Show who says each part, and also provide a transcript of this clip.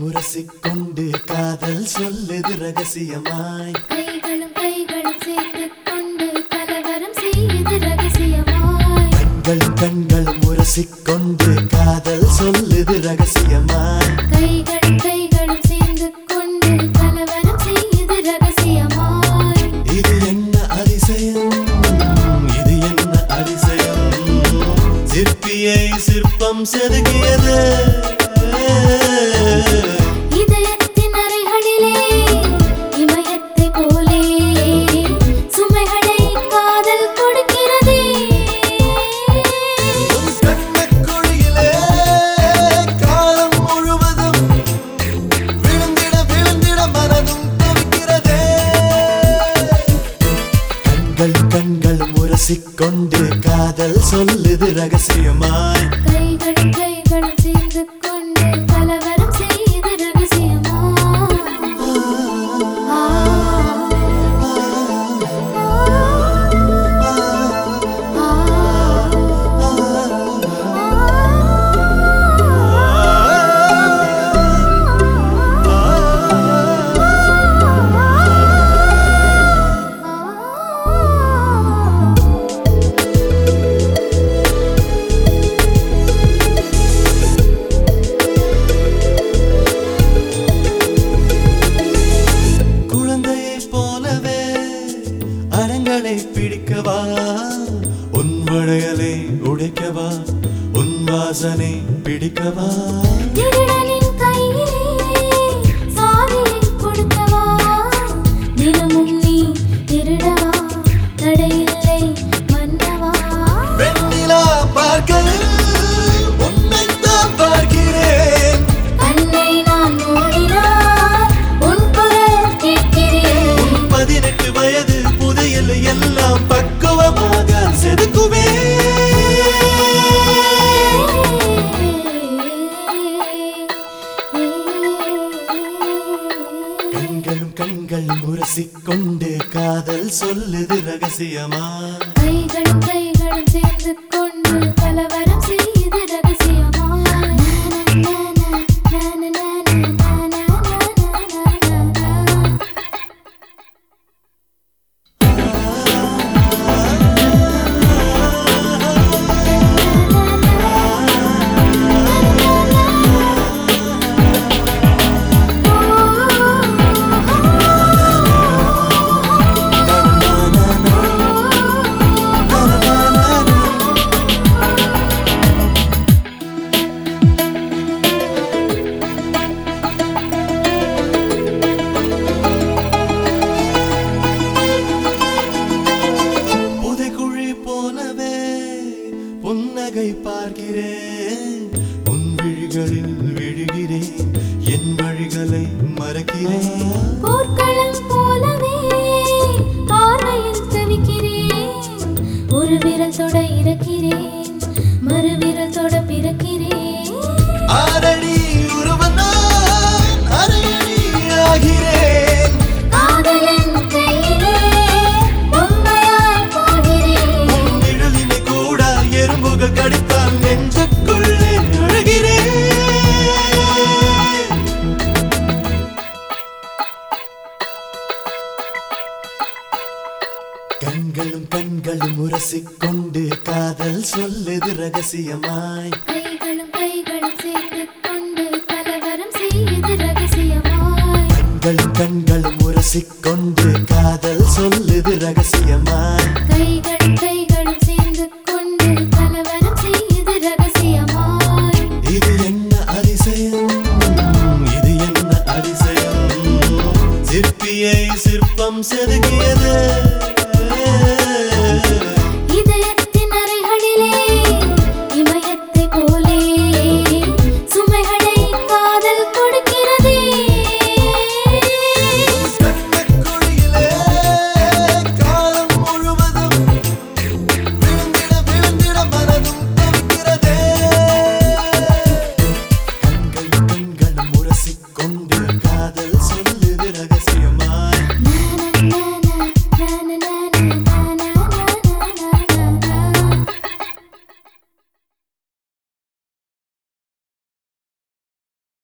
Speaker 1: உரசிக்கொண்டு காதல் சொல்லுது ரகசியமாய்
Speaker 2: கைகளும் கைகளும் சேர்ந்து கொண்டு கலவரம் செய்து ரகசியமாய்
Speaker 1: கண்களும் கண்களும் உரசிக்கொண்டு காதல் சொல்லுது ரகசியமாய்
Speaker 2: கைகளும் கைகளும் சேர்ந்து கொண்டு கலவரம் செய்து ரகசியமாய்
Speaker 1: இது என்ன அதிசயம் இது என்ன அதிசயம் சிற்பியை சிற்பம் செதுக்கியது
Speaker 2: இதயத்தின் அறைகளிலே இமயத்தை போலே சுமைகளை காதல் கொடுக்கிறதே
Speaker 1: உன் கண்ணக்குழியிலே காலம் முழுவதும் விழுந்திட விழுந்திட மனதும் தவிக்கிறதே கண்கள் கண்கள் முரசிக்கொண்டு காதல் சொல்லுது ரகசியமாய்
Speaker 2: கைகளும் கைகளும் சேர்ந்து கொண்டு கலவரம் செய்து ரகசியமாய் ஆ, ஆ, ஆ.
Speaker 1: குழந்தையைப் போலவே அரங்களை பிடிக்கவா உன் வளையலை உடைக்கவா உன் வாசனை பிடிக்கவா
Speaker 2: திருடனின் கையிலே சாவியை கொடுக்கவா தினமும் நீ திருடவா தடையில்லை மன்னவா
Speaker 1: வெண்ணிலா பார்க்கையில் உன்னைத்தான் பார்க்கிறேன்
Speaker 2: கண்ணை நான் மூடினால் உன் குரல் கேட்கிறேன்
Speaker 1: பதினெட்டு வயது புதையல் எல்லாம் பக்குவமாக செதுக்குவே கண்களும் கண்களும் உரசிக்கொண்டு காதல் சொல்லுது ரகசியமா
Speaker 2: கைகளும் கைகளும் சேர்ந்து கொண்டு கலவரம் செய்து ரகசியமா
Speaker 1: புதைக்குழி போலவே புன்னகை பார்க்கிறேன் உன் விழிகளில் விழுகிறேன் என் வழிகளை மறக்கிறேன்
Speaker 2: போர்க்களம் போலவே பார்வையில் தவிக்கிறேன் ஒரு விரல் தொட இறக்கிறேன் மறு விரல் தொட பிறக்கிறேன்
Speaker 1: ஆரடி உருவனான் அரையடி ஆகிறேன்
Speaker 2: காதலன் கையிலே பொம்மையாய் போகிறேன்
Speaker 1: உன் நிழலினை கூட எறும்புகள் கடித்தால் நெஞ்சுக்குள்ளே அழுகிறேன் கண்களும் கண்களும் உரசிக்கொண்டு காதல் சொல்லுது ரகசியமாய்
Speaker 2: கைகளும் கைகளும் சேர்ந்து கொண்டு கலவரம் செய்து ரகசியமாய்
Speaker 1: கண்களும் கண்களும் உரசிக்கொண்டு காதல் சொல்லுது ரகசியமாய்
Speaker 2: கைகளும் கைகளும் சேர்ந்து கொண்டு கலவரம் செய்து ரகசியமாய்
Speaker 1: இது என்ன அதிசயம் இது என்ன அதிசயம் சிற்பியை சிற்பம் செதுக்கியது